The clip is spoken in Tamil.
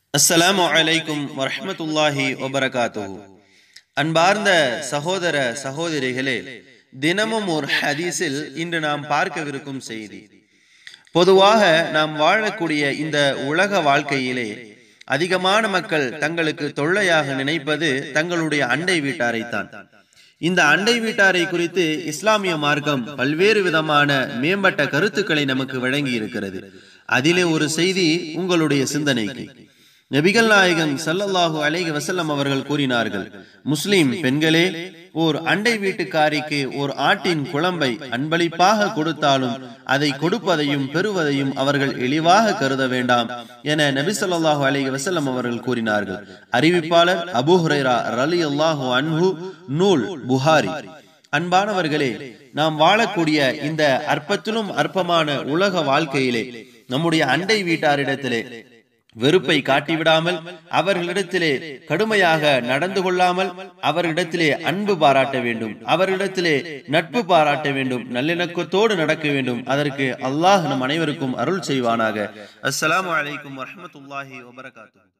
அஸ்ஸலாமு அலைக்கும் வரஹ்மத்துல்லாஹி வபரகாத்துஹு அன்பார்ந்த சகோதர சகோதரிகளே தினமும் ஒரு ஹதீஸில் இன்று நாம் பார்க்கவிருக்கும் செய்தி பொதுவாக நாம் வாழக்கூடிய இந்த உலக வாழ்க்கையிலே அதிகமான மக்கள் தங்களுக்கு தொல்லையாக நினைப்பது தங்களுடைய அண்டை வீட்டாரைத்தான் இந்த அண்டை வீட்டாரை குறித்து இஸ்லாமிய மார்க்கம் பல்வேறு விதமான மேம்பட்ட கருத்துக்களை நமக்கு வழங்கி இருக்கிறது அதிலே ஒரு செய்தி உங்களுடைய சிந்தனைக்கு நபிகள் நாயகம் சல்லல்லாஹு அலைஹி வசல்லம் அவர்கள் கூறினார்கள் முஸ்லிம் பெண்களே ஓர் அண்டை வீட்டுக்காரிக்கு ஓர் ஆட்டின் குழம்பை அன்பளிப்பாக கொடுத்தாலும் அதை கொடுப்பதையும் பெறுவதையும் அவர்கள் இழிவாக கருத வேண்டாம் என நபி சொல்லாஹு அலைஹி வசல்லம் அவர்கள் கூறினார்கள் அறிவிப்பாளர் அபு ஹுரைரா ரலி அல்லாஹு அன்ஹு நூல் புகாரி அன்பானவர்களே நாம் வாழக்கூடிய இந்த அற்பத்திலும் அற்பமான உலக வாழ்க்கையிலே நம்முடைய அண்டை வீட்டாரிடத்திலே வெறுப்பை காட்டிவிடாமல் அவர்களிடத்திலே கடுமையாக நடந்து கொள்ளாமல் அவர்களிடத்திலே அன்பு பாராட்ட வேண்டும் அவர்களிடத்திலே நட்பு பாராட்ட வேண்டும் நல்லிணக்கத்தோடு நடக்க வேண்டும் அதற்கு அல்லாஹ் நம் அனைவருக்கும் அருள் செய்வானாக அஸ்ஸலாமு அலைக்கும் வரஹமத்துல்லாஹி வபரகாத்து